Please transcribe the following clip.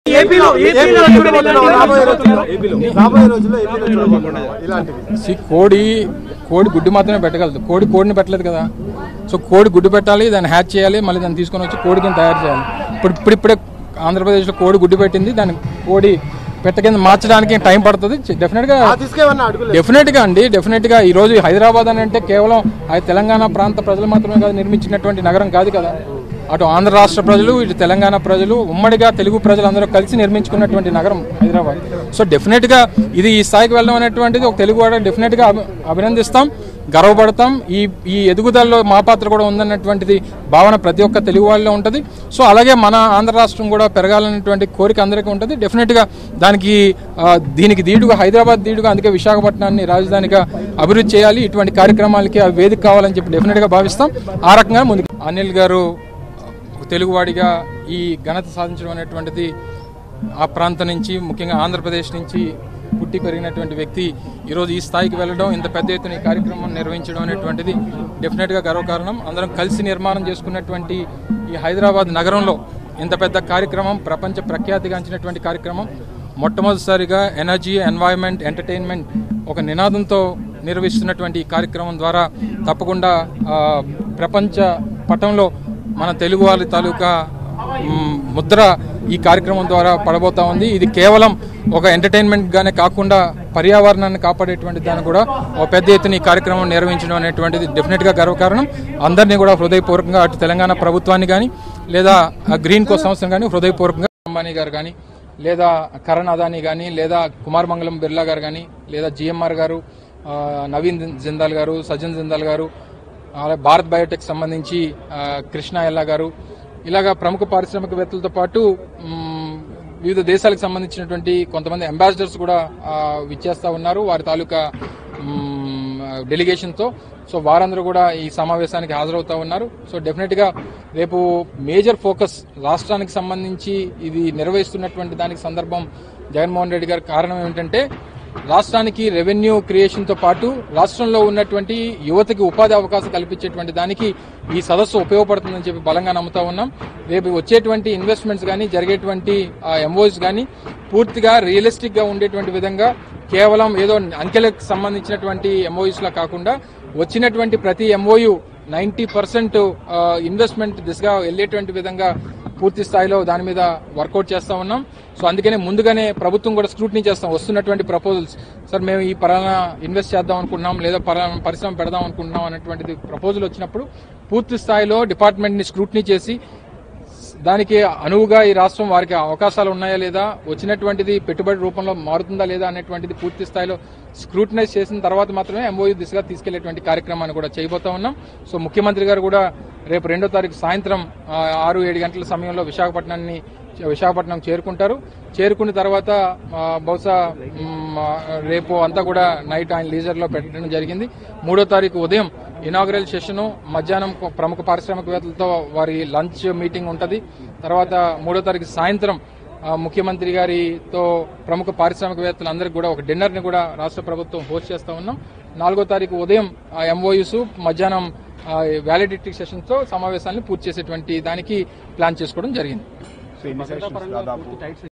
ఏపీలో ఏపీలో చూడబోతున్నాం రాబోయే రోజుల్లో రాబోయే రోజుల్లో ఏపీలో చూడబోతున్నాం ఇలాంటివి సి కోడి కోడి గుడ్డు మాత్రమే పెట్టగలదు కోడి కోడిని పెట్టలేదు కదా సో కోడి గుడ్డు పెట్టాలి దాన్ని హ్యాచ్ చేయాలి మళ్ళీ దాన్ని తీసుకొని వచ్చి కోడికి తయారు చేయాలి ఇప్పుడు ఇప్పుడు ఇప్పుడే ఆంధ్రప్రదేశ్లో కోడి గుడ్డు పెట్టింది దాన్ని కోడి పెట్ట కింద మార్చడానికి టైం పడుతుంది డెఫినెట్గా ఆ తీసుకేమన్నా అడుగులేదు డెఫినెట్ గా అండి డెఫినెట్ గా ఈ రోజు హైదరాబాద్ అని అంటే కేవలం అది తెలంగాణ ప్రాంత ప్రజలు మాత్రమే కాదు నిర్మించినటువంటి నగరం కాదు కదా అటు ఆంధ్ర రాష్ట్ర ప్రజలు ఇటు తెలంగాణ ప్రజలు ఉమ్మడిగా తెలుగు ప్రజలందరూ కలిసి నిర్మించుకున్నటువంటి నగరం హైదరాబాద్ సో డెఫినెట్ గా ఇది ఈ స్థాయికి వెళ్ళడం అనేటువంటిది ఒక తెలుగు వాడు డెఫినెట్ గా అభి- అభినందిస్తాం గర్వపడతాం ఈ ఈ ఎదుగుదలలో మా పాత్ర కూడా ఉందన్నటువంటిది భావన ప్రతి ఒక్క తెలుగు వాళ్ళలో ఉంటుంది సో అలాగే మన ఆంధ్ర రాష్ట్రం కూడా పెరగాలనేటువంటి కోరిక అందరికీ ఉంటుంది డెఫినెట్గా దానికి ఆ, దీనికి దీటుగా హైదరాబాద్ దీటుగా అందుకే విశాఖపట్నాన్ని రాజధానిగా అభివృద్ధి చేయాలి ఇటువంటి కార్యక్రమాలకి అవి వేదిక కావాలని చెప్పి డెఫినెట్గా భావిస్తాం ఆ రకంగా ముందుకు అనిల్ గారు ఒక తెలుగువాడిగా ఈ ఘనత సాధించడం అనేటువంటిది ఆ ప్రాంతం నుంచి ముఖ్యంగా ఆంధ్రప్రదేశ్ నుంచి పుట్టి పెరిగినటువంటి వ్యక్తి ఈరోజు ఈ స్థాయికి వెళ్ళడం ఇంత పెద్ద ఎత్తున ఈ కార్యక్రమం నిర్వహించడం అనేటువంటిది డెఫినెట్గా గర్వకారణం అందరం కలిసి నిర్మాణం చేసుకున్నటువంటి ఈ హైదరాబాద్ నగరంలో ఇంత పెద్ద కార్యక్రమం ప్రపంచ ప్రఖ్యాతిగాంచినటువంటి కార్యక్రమం మొట్టమొదటిసారిగా ఎనర్జీ ఎన్వైరన్మెంట్ ఎంటర్టైన్మెంట్ ఒక నినాదంతో నిర్వహిస్తున్నటువంటి ఈ కార్యక్రమం ద్వారా తప్పకుండా ఆ, ప్రపంచ పటంలో మన తెలుగు వారి తాలూకా మ్, ముద్ర ఈ కార్యక్రమం ద్వారా పడబోతా ఉంది ఇది కేవలం ఒక ఎంటర్టైన్మెంట్ గానే కాకుండా పర్యావరణాన్ని కాపాడేటువంటి దాన్ని కూడా ఒక పెద్ద ఎత్తున ఈ కార్యక్రమం నిర్వహించడం అనేటువంటిది డెఫినెట్ గా గర్వకారణం అందరినీ కూడా హృదయపూర్వకంగా అటు తెలంగాణ ప్రభుత్వాన్ని కానీ లేదా ఆ గ్రీన్ కో సంస్థను కానీ హృదయపూర్వకంగా అంబానీ గారు కానీ లేదా కరణ్ అదానీ కానీ లేదా కుమార్ మంగళం బిర్లా గారు కానీ లేదా జిఎంఆర్ గారు ఆ, నవీన్ జిందాల్ గారు సజ్జన్ జిందాల్ గారు అలాగే భారత్ బయోటెక్ సంబంధించి ఆ, కృష్ణ ఎల్లా గారు ఇలాగా ప్రముఖ పారిశ్రామికవేత్తలతో పాటు మ్, వివిధ దేశాలకు సంబంధించినటువంటి కొంతమంది అంబాసిడర్స్ కూడా ఆ, విచ్చేస్తా ఉన్నారు వారి తాలూకా డెలిగేషన్ తో సో వారందరూ కూడా ఈ సమావేశానికి హాజరవుతా ఉన్నారు సో డెఫినెట్ గా రేపు మేజర్ ఫోకస్ రాష్ట్రానికి సంబంధించి ఇది నిర్వహిస్తున్నటువంటి దానికి సందర్భం జగన్మోహన్ రెడ్డి గారి కారణం ఏమిటంటే రాష్ట్రానికి రెవెన్యూ క్రియేషన్ తో పాటు రాష్ట్రంలో ఉన్నటువంటి యువతకి ఉపాధి అవకాశం కల్పించేటువంటి దానికి ఈ సదస్సు ఉపయోగపడుతుందని చెప్పి బలంగా నమ్ముతా ఉన్నాం రేపు వచ్చేటువంటి ఇన్వెస్ట్మెంట్స్ కానీ జరిగేటువంటి ఎంఓస్ కానీ పూర్తిగా రియలిస్టిక్ గా ఉండేటువంటి విధంగా కేవలం ఏదో అంకెలకు సంబంధించినటువంటి ఎంఓయూస్ లా కాకుండా వచ్చినటువంటి ప్రతి ఎంఓయు నైన్టీ పర్సెంట్ ఇన్వెస్ట్మెంట్ దిశగా వెళ్లేటువంటి విధంగా పూర్తి స్థాయిలో దాని మీద వర్కౌట్ చేస్తా ఉన్నాం సో అందుకనే ముందుగానే ప్రభుత్వం కూడా స్క్రూటినీ చేస్తాం వస్తున్నటువంటి ప్రపోజల్స్ సార్ మేము ఈ పలానా ఇన్వెస్ట్ చేద్దాం అనుకుంటున్నాం లేదా పలానా పరిశ్రమ పెడదాం అనుకుంటున్నాం అనేటువంటిది ప్రపోజల్ వచ్చినప్పుడు పూర్తి స్థాయిలో డిపార్ట్మెంట్ ని స్క్రూటినీ చేసి దానికి అనువుగా ఈ రాష్ట్రం వారికి అవకాశాలు ఉన్నాయా లేదా వచ్చినటువంటిది పెట్టుబడి రూపంలో మారుతుందా లేదా అనేటువంటిది పూర్తి స్థాయిలో స్క్రూటినైజ్ చేసిన తర్వాత మాత్రమే ఎంఓయూ దిశగా తీసుకెళ్లేటువంటి కార్యక్రమాన్ని కూడా చేయబోతా ఉన్నాం సో ముఖ్యమంత్రి గారు కూడా రేపు రెండో తారీఖు సాయంత్రం ఆ, ఆరు ఏడు గంటల సమయంలో విశాఖపట్నాన్ని విశాఖపట్నం చేరుకుంటారు చేరుకున్న తర్వాత ఆ, బహుశా మ్, ఆ, రేపు అంతా కూడా నైట్ ఆయన లీజర్ లో పెట్టడం జరిగింది మూడో తారీఖు ఉదయం ఇనాగరల్ సెషన్ మధ్యాహ్నం కొ- ప్రముఖ పారిశ్రామికవేత్తలతో వారి లంచ్ మీటింగ్ ఉంటది తర్వాత మూడో తారీఖు సాయంత్రం ఆ, ముఖ్యమంత్రి గారితో ప్రముఖ పారిశ్రామికవేత్తలందరికీ కూడా ఒక డిన్నర్ ని కూడా రాష్ట్ర ప్రభుత్వం హోస్ట్ చేస్తా ఉన్నాం నాలుగో తారీఖు ఉదయం ఎంఓయూస్ మధ్యాహ్నం వ్యాలిడిటీ సెషన్స్ తో సమావేశాన్ని పూర్తి చేసేటువంటి దానికి ప్లాన్ చేసుకోవడం జరిగింది దాదాపు